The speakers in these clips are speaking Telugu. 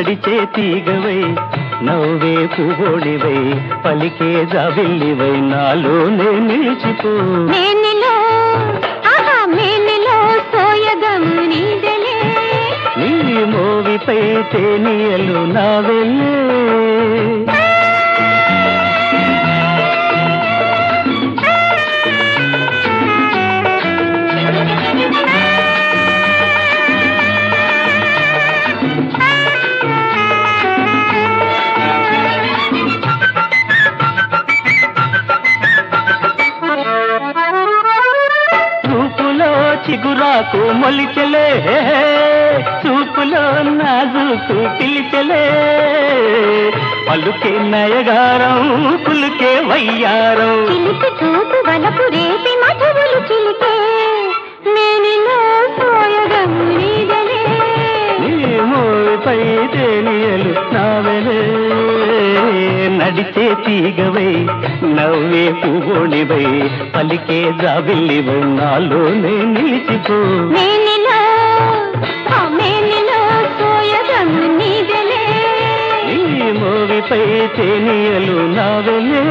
నడిచే తీగవై నవ్వే పుగోడివై పలికే జాబిల్లివై నాలోనే నిలిచిపో మేనిలో ఆహా మేనిలో సోయగము నీదలే నీ మోవిపై తేనియలు నా వెళ్ళే చూపులో చిగురాకు మొలిచెలే చూపులో నాజుకు పిలిచెలే పలుకే నయగారం పులుకే వయ్యారం చిలిపి చూపు వలపు రేపి మధువులు చిలికే మేనిలో సోయగము నీదలే నీ మోపై తేనియలు నావెలే నడిచే తీగవై నవ్వే పుగోణివై పలికే జాబిల్లివై నాలోనే నిలిచిపో మేనిలో ఆ మేనిలో సోయగము నీదలే నీ మోవిపై తేనియలు నావెలే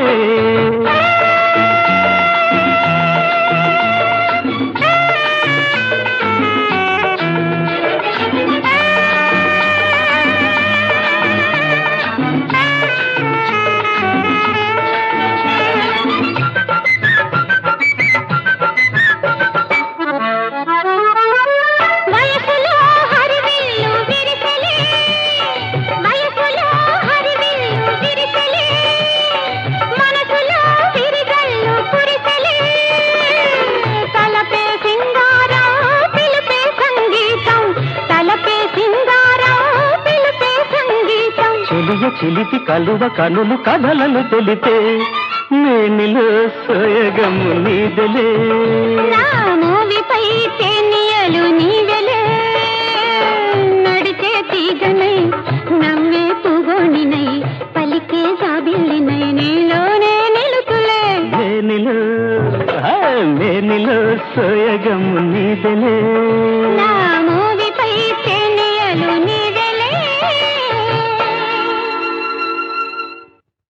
వయసులో హరివిల్లు విరిసెలే వయసులో హరివిల్లు విరిసెలే మనసులో విరిగల్లు కురిసెలే తలపే సింగారం పిలిపే సంగీతం తలపే సింగారం పిలిపే సంగీతం చెలియ చిలిపి కలువ కనులు కథలను తెలిపే నేనిలో సోయగము నీదలే నా మూవిపై తేనియలు నీవెలే నడిచే తీగనై నవ్వే పుగోణినై పలికే జాబిల్లినై నీలోనే నిలుతులే నేనిలో ఆ, నేనిలో సోయగము నీదలే నా